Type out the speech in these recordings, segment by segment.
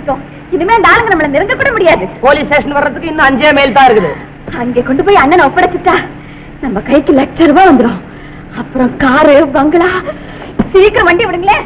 வந்துட்டோம் இனிமே இந்த ஆளுங்க நம்மள நெருங்க கூட முடியாது போலீஸ் ஸ்டேஷன் வர்றதுக்கு இன்னும் அஞ்சே மைல் தான் இருக்குது அங்கே கொண்டு போய் அண்ணனை ஒப்படைச்சிட்டா நம்ம கைக்கு லட்ச ரூபாய் வந்துடும் அப்புறம் காரு பங்களா சீக்கிரம் வண்டி விடுங்களேன்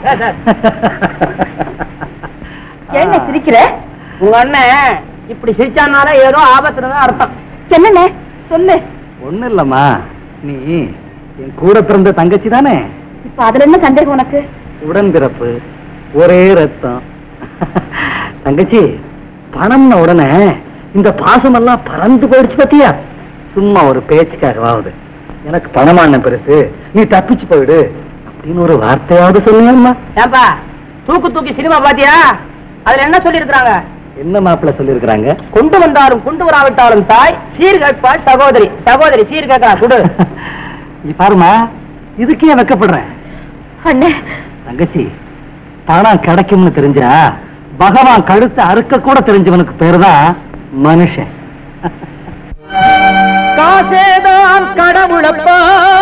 என்ன சிரிக்கிற உங்க அண்ணன் இப்படி சிரிச்சானால ஏதோ ஆபத்துல தான் அர்த்தம் என்னண்ணே சொல்லு ஒண்ணு இல்லம்மா நீ என் கூட பிறந்த தங்கச்சி தானே இப்ப அதுல என்ன சந்தேகம் உனக்கு உடன் பிறப்பு ஒரே ரத்தம் தங்கச்சி பணம்ன உடனே இந்த பாசமெல்லாம் பறந்து போயிடுச்சு பத்தியா சும்மா ஒரு பேச்சுக்காகவாவது எனக்கு பணமான பெருசு நீ தப்பிச்சு போயிடு அப்படின்னு ஒரு வார்த்தையாவது சொன்னியம்மா ஏன்பா தூக்கு தூக்கி சினிமா பாத்தியா அதுல என்ன சொல்லி இருக்காங்க என்ன மாப்பிள்ள சொல்லியிருக்கிறாங்க கொண்டு வந்தாலும் கொண்டு வராவிட்டாலும் தாய் சீர் கேட்பாள் சகோதரி சகோதரி சீர் கேட்கறா கொடு நீ பாருமா இதுக்கே வெக்கப்படுறேன் அண்ணே தங்கச்சி பணம் கிடைக்கும்னு தெரிஞ்சா பகவான் கழுத்தை அறுக்க கூட தெரிஞ்சவனுக்கு பேரு தான் மனுஷன் காசேதான் கடவுளப்பா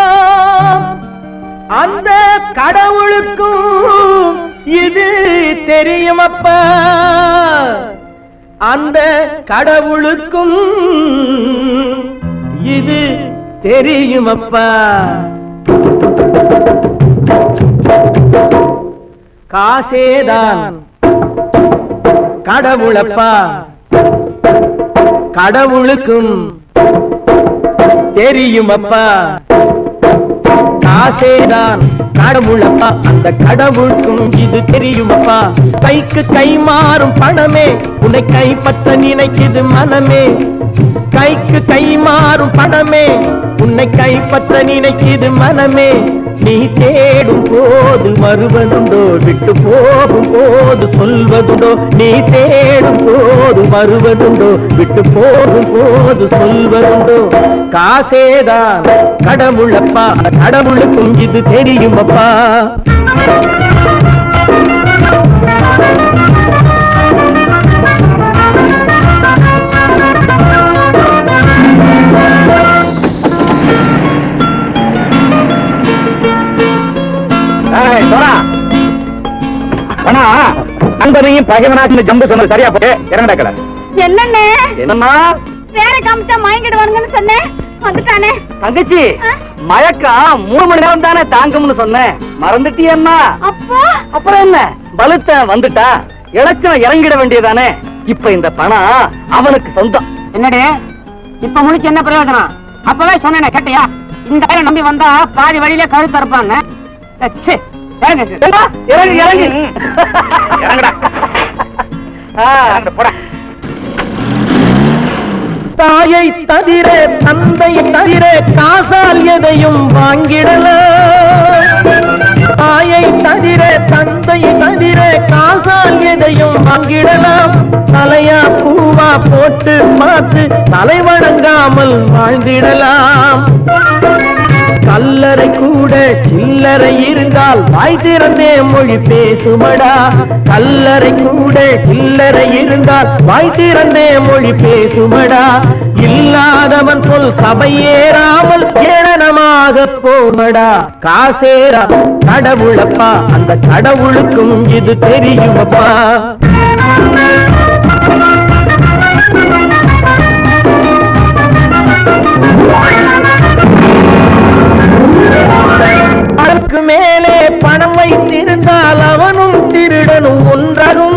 அந்த கடவுளுக்கும் இது தெரியுமப்பா அந்த கடவுளுக்கும் இது தெரியுமப்பா காசேதான் கடவுளப்பா கடவுளுக்கும் தெரியுமப்பா காசேதான் கடவுளப்பா அந்த கடவுளுக்கும் இது தெரியுமப்பா கைக்கு கை மாறும் பணமே உன்னை கைப்பற்ற நினைக்குது மனமே கைக்கு கை மாறும் பணமே உன்னை கைப்பற்ற நினைக்குது மனமே நீ தேடும் போது வருவதுண்டோ விட்டு போகும் போது சொல்வதுண்டோ நீ தேடும் போது வருவதுண்டோ விட்டு போகும் போது சொல்வதுண்டோ காசேதான் கடவுளப்பா கடவுளுக்கும் இது தெரியுமப்பா ஆனா நண்பனையும் பகைவனாச்சு ஜம்பு சொன்னது சரியா போய் இறங்கடா கடை என்னண்ணே என்னம்மா வேற காமிச்சா மயங்கிடுவானுங்கன்னு சொன்னேன் வந்துட்டானே தங்கச்சி ஆ? மயக்கம் மூணு மணி நேரம் தானே தாங்கும்னு சொன்னேன் மறந்துட்டியம்மா அப்போ அப்புறம் என்ன பலுத்த வந்துட்டா இளைச்சம் இறங்கிட வேண்டியதானே இப்ப இந்த பணம் அவனுக்கு சொந்தம் என்னடி இப்ப முடிச்சு என்ன பிரயோஜனம் அப்பவே சொன்னேனே கேட்டியா இந்த ஆயிரம் நம்பி வந்தா பாதி வழியில கழுத்து இருப்பான்னு இறங்கு இறங்கு இறங்குடா போடா தாயை தவிர தந்தையை தவிர காசால் எதையும் வாங்கிடலாம் தாயை தவிர தந்தையை தவிர காசால் எதையும் வாங்கிடலாம் தலையா பூவா போட்டு பார்த்து தலை வணங்காமல் வாழ்ந்திடலாம் கல்லறை கூட சில்லறை இருந்தால் வாய் திறந்தே மொழி பேசுமடா கல்லறை கூட சில்லறை இருந்தால் வாய் திறந்தே மொழி பேசுமடா இல்லாதவன் சொல் சபையேறாமல் ஏளனமாக போமடா காசேரா கடவுளப்பா அந்த கடவுளுக்கும் இது தெரியுமப்பா அதற்கு மேலே பணம் வைத்திருந்தால் அவனும் திருடனும் ஒன்றாகும்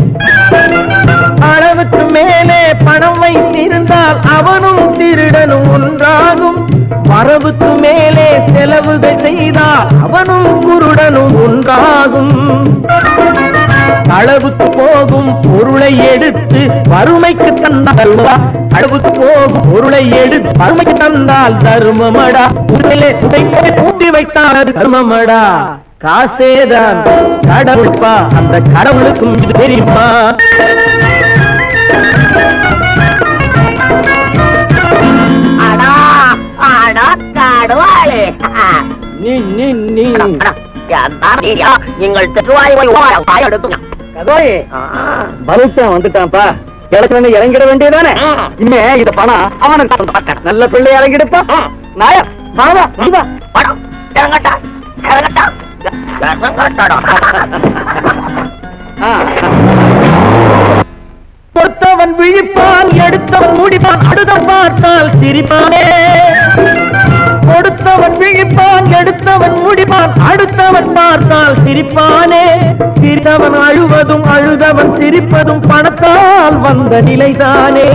அளவுக்கு மேலே பணம் வைத்திருந்தால் அவனும் திருடனும் ஒன்றாகும் வரவுக்கு மேலே செலவுகள் செய்தால் அவனும் குருடனும் ஒன்றாகும் அளவுக்கு போகும் பொருளை எடுத்து வறுமைக்கு தந்தால் அளவுக்கு போகும் பொருளை எடுத்து வறுமைக்கு தந்தால் தர்மமடா உடலே உடைப்பை கூட்டி வைத்தால் அது தர்மமடா காசேதான் கடவுள்பா அந்த கடவுளுக்கும் இது தெரியுமா அடா அடா காடுவாளே நீ நீ நீ എന്താ നിങ്ങൾ തെറ്റുവായി പോയി വായ എടുത്തു கதோய் பலுத்தன் வந்துட்டான்ப்பா இறக்கணும் இறங்கிட வேண்டியதானே இனிமே இந்த பணம் அவனுக்கு நல்ல பிள்ளை இறங்கிடுப்பா நாயா வாவா வா പടം ഇറങ്ങട്ട ഇറങ്ങട്ട ഇറങ്ങട്ടടാ பொறுத்தவன் விழிப்பான் எடுத்தவன் முடிப்பான் அடுத்த பார்த்தால் சிரிப்பானே கொடுத்தவன் விழிப்பான் எடுத்தவன் முடிப்பான் அடுத்தவன் பார்த்தால் சிரிப்பானே சிரித்தவன் அழுவதும் அழுதவன் சிரிப்பதும் பணத்தால் வந்த நிலைதானே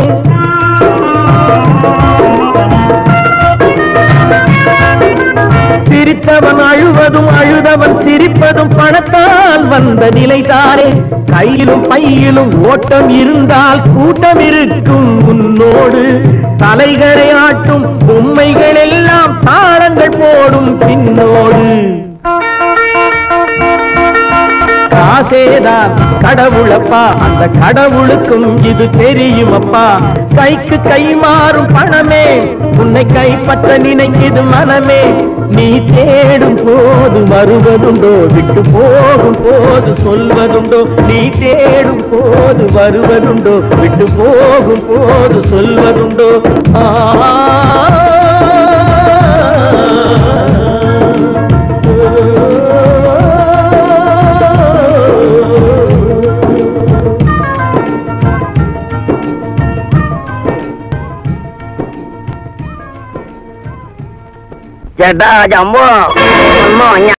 சிரித்தவன் அழுவதும் அழுதவன் சிரிப்பதும் பணத்தால் வந்த நிலைதானே கையிலும் பையிலும் ஓட்டம் இருந்தால் கூட்டம் இருக்கும் உன்னோடு தலைகளை ஆட்டும் பொம்மைகள் எல்லாம் தாளங்கள் போடும் பின்னோடு காசேதான் கடவுளப்பா அந்த கடவுளுக்கும் இது தெரியுமப்பா கைக்கு கை மாறும் பணமே உன்னை கைப்பற்ற நினைக்குது மனமே நீ தேடும் போது வருவதுண்டோ விட்டு போகும் போது சொல்வதுண்டோ நீ தேடும் போது வருவதுண்டோ விட்டு போகும் போது சொல்வதுண்டோ ചേട്ടാ ജമ്പോ ഒന്നോ